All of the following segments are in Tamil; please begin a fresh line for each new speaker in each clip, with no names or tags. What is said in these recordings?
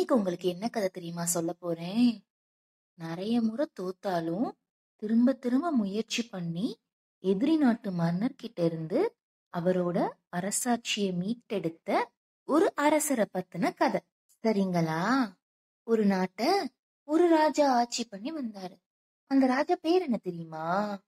இன்னைக்கு உங்களுக்கு என்ன கதை தெரியுமா சொல்ல போறேன் நிறைய முறை தோத்தாலும் திரும்ப திரும்ப முயற்சி பண்ணி எதிரி நாட்டு மன்னர் கிட்ட இருந்து அவரோட அரசாட்சியை மீட்டெடுத்த ஒரு அரசரை பத்தின கதை சரிங்களா ஒரு நாட்டை ஒரு ராஜா ஆட்சி பண்ணி வந்தாரு அந்த ராஜா பேர் என்ன தெரியுமா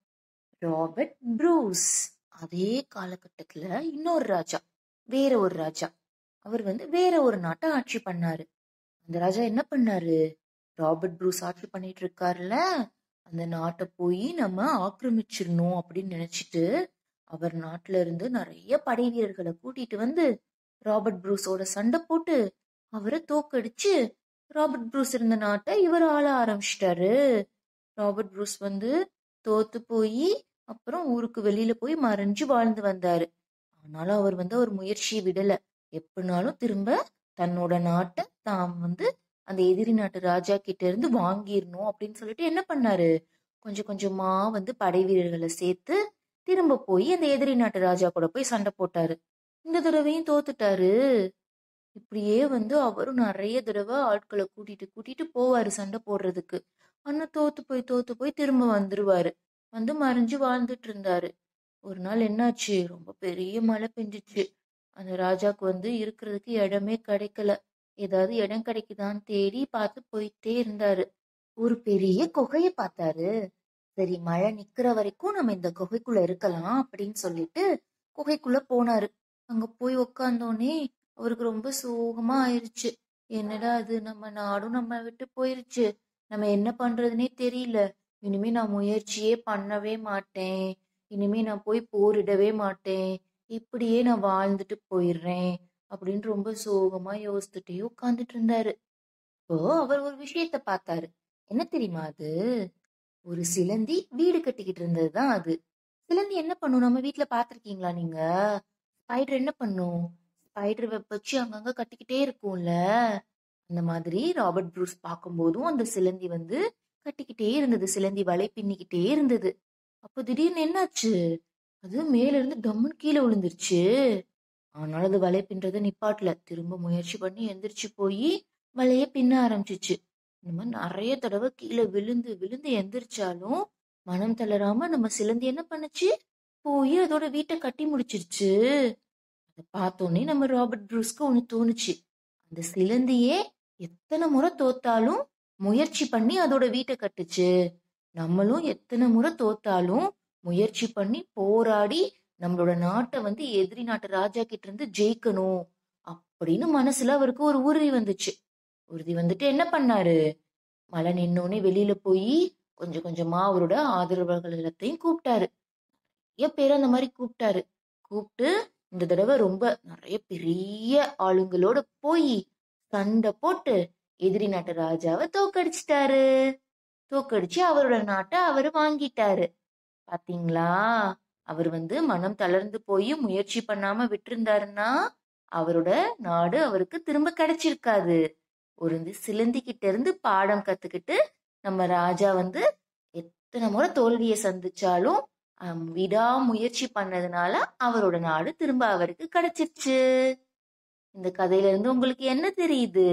ராபர்ட் ப்ரூஸ் அதே காலகட்டத்துல இன்னொரு ராஜா வேற ஒரு ராஜா அவர் வந்து வேற ஒரு நாட்டை ஆட்சி பண்ணாரு அந்த ராஜா என்ன பண்ணாரு ராபர்ட் ப்ரூஸ் ஆட்சி பண்ணிட்டு இருக்காருல்ல அந்த நாட்டை போய் நம்ம ஆக்கிரமிச்சிடணும் அப்படின்னு நினைச்சிட்டு அவர் நாட்டுல இருந்து நிறைய படை வீரர்களை கூட்டிட்டு வந்து ராபர்ட் ப்ரூஸோட சண்டை போட்டு அவரை தோக்கடிச்சு ராபர்ட் ப்ரூஸ் இருந்த நாட்டை இவர் ஆள ஆரம்பிச்சிட்டாரு ராபர்ட் ப்ரூஸ் வந்து தோத்து போய் அப்புறம் ஊருக்கு வெளியில போய் மறைஞ்சு வாழ்ந்து வந்தாரு ஆனாலும் அவர் வந்து அவர் முயற்சியை விடல எப்படினாலும் திரும்ப தன்னோட நாட்டை தாம் வந்து அந்த எதிரி நாட்டு ராஜா கிட்ட இருந்து வாங்கிடணும் அப்படின்னு சொல்லிட்டு என்ன பண்ணாரு கொஞ்சம் கொஞ்சமா வந்து படை வீரர்களை சேர்த்து திரும்ப போய் அந்த எதிரி நாட்டு ராஜா கூட போய் சண்டை போட்டாரு இந்த தடவையும் தோத்துட்டாரு இப்படியே வந்து அவரும் நிறைய தடவை ஆட்களை கூட்டிட்டு கூட்டிட்டு போவாரு சண்டை போடுறதுக்கு ஆனா தோத்து போய் தோத்து போய் திரும்ப வந்துருவாரு வந்து மறைஞ்சு வாழ்ந்துட்டு இருந்தாரு ஒரு நாள் என்னாச்சு ரொம்ப பெரிய மழை பெஞ்சிச்சு அந்த ராஜாக்கு வந்து இருக்கிறதுக்கு இடமே கிடைக்கல ஏதாவது இடம் கிடைக்குதான்னு தேடி பார்த்து போயிட்டே இருந்தாரு ஒரு பெரிய குகைய பார்த்தாரு சரி மழை நிக்கிற வரைக்கும் நம்ம இந்த குகைக்குள்ள இருக்கலாம் அப்படின்னு சொல்லிட்டு குகைக்குள்ள போனாரு அங்க போய் உக்காந்தோடனே அவருக்கு ரொம்ப சோகமா ஆயிருச்சு என்னடா அது நம்ம நாடும் நம்ம விட்டு போயிருச்சு நம்ம என்ன பண்றதுனே தெரியல இனிமே நான் முயற்சியே பண்ணவே மாட்டேன் இனிமே நான் போய் போரிடவே மாட்டேன் இப்படியே நான் வாழ்ந்துட்டு போயிடுறேன் அப்படின்னு ரொம்ப சோகமா யோசிச்சுட்டே உட்கார்ந்துட்டு இருந்தாரு இப்போ அவர் ஒரு விஷயத்த பார்த்தாரு என்ன தெரியுமா அது ஒரு சிலந்தி வீடு கட்டிக்கிட்டு இருந்ததுதான் அது சிலந்தி என்ன பண்ணும் நம்ம வீட்ல பாத்திருக்கீங்களா நீங்க ஸ்பைடர் என்ன பண்ணும் ஸ்பைடர் வெப் வச்சு அங்கங்க கட்டிக்கிட்டே இருக்கும்ல அந்த மாதிரி ராபர்ட் ப்ரூஸ் பார்க்கும்போதும் அந்த சிலந்தி வந்து கட்டிக்கிட்டே இருந்தது சிலந்தி வலை பின்னிக்கிட்டே இருந்தது அப்போ திடீர்னு என்னாச்சு அது மேல இருந்து டம்முன்னு கீழே விழுந்துருச்சு ஆனாலும் அது வலை பின்றதை நிப்பாட்டல திரும்ப முயற்சி பண்ணி எந்திரிச்சு போய் வலைய பின்ன ஆரம்பிச்சிச்சு இந்த மாதிரி நிறைய தடவை கீழே விழுந்து விழுந்து எந்திரிச்சாலும் மனம் தளராம நம்ம சிலந்தி என்ன பண்ணுச்சு போய் அதோட வீட்டை கட்டி முடிச்சிருச்சு அதை பார்த்தோன்னே நம்ம ராபர்ட் ப்ரூஸ்க்கு ஒண்ணு தோணுச்சு அந்த சிலந்தியே எத்தனை முறை தோத்தாலும் முயற்சி பண்ணி அதோட வீட்டை கட்டுச்சு நம்மளும் எத்தனை முறை தோத்தாலும் முயற்சி பண்ணி போராடி நம்மளோட நாட்டை வந்து எதிரி நாட்டு ராஜா கிட்ட இருந்து ஜெயிக்கணும் அப்படின்னு மனசுல அவருக்கு ஒரு உறுதி வந்துச்சு உறுதி வந்துட்டு என்ன பண்ணாரு மழை நின்னோடனே வெளியில போய் கொஞ்சம் கொஞ்சமா அவரோட ஆதரவாளர்கள் எல்லாத்தையும் கூப்பிட்டாரு நிறைய பேர் அந்த மாதிரி கூப்பிட்டாரு கூப்பிட்டு இந்த தடவை ரொம்ப நிறைய பெரிய ஆளுங்களோட போய் சண்டை போட்டு எதிரி நாட்டு ராஜாவை தோக்கடிச்சிட்டாரு தோக்கடிச்சு அவரோட நாட்டை அவரு வாங்கிட்டாரு பாத்தீங்களா அவர் வந்து மனம் தளர்ந்து போய் முயற்சி பண்ணாம விட்டிருந்தாருன்னா அவரோட நாடு அவருக்கு திரும்ப கிடைச்சிருக்காது ஒரு இந்த சிலந்தி கிட்ட இருந்து பாடம் கத்துக்கிட்டு நம்ம ராஜா வந்து எத்தனை முறை தோல்வியை சந்திச்சாலும் அஹ், விடா முயற்சி பண்ணதுனால அவரோட நாடு திரும்ப அவருக்கு கிடைச்சிருச்சு இந்த கதையில இருந்து உங்களுக்கு என்ன தெரியுது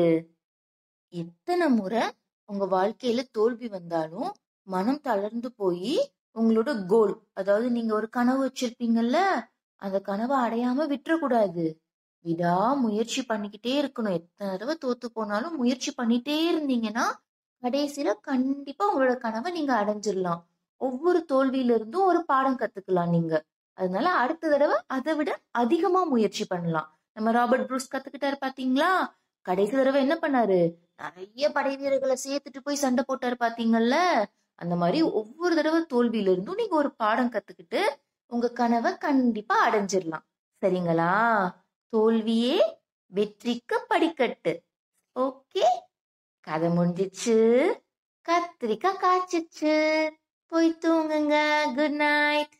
எத்தனை முறை உங்க வாழ்க்கையில தோல்வி வந்தாலும் மனம் தளர்ந்து போய் உங்களோட கோல் அதாவது நீங்க ஒரு கனவு வச்சிருப்பீங்கல்ல அந்த கனவை அடையாம விட்டுறக்கூடாது விடா முயற்சி பண்ணிக்கிட்டே இருக்கணும் எத்தனை தடவை தோத்து போனாலும் முயற்சி பண்ணிட்டே இருந்தீங்கன்னா கடைசியில கண்டிப்பா உங்களோட கனவை நீங்க அடைஞ்சிடலாம் ஒவ்வொரு தோல்வியில இருந்தும் ஒரு பாடம் கத்துக்கலாம் நீங்க அதனால அடுத்த தடவை அதை விட அதிகமா முயற்சி பண்ணலாம் நம்ம ராபர்ட் ப்ரூஸ் கத்துக்கிட்டாரு பாத்தீங்களா கடைசி தடவை என்ன பண்ணாரு நிறைய படை வீரர்களை சேர்த்துட்டு போய் சண்டை போட்டாரு பாத்தீங்கல்ல அந்த மாதிரி ஒவ்வொரு தடவை தோல்வியில இருந்தும் நீங்க ஒரு பாடம் கத்துக்கிட்டு உங்க கனவை கண்டிப்பா அடைஞ்சிடலாம் சரிங்களா தோல்வியே வெற்றிக்கு படிக்கட்டு ஓகே கதை முடிஞ்சிச்சு கத்திரிக்காய் காய்ச்சிச்சு போய் தூங்குங்க குட் நைட்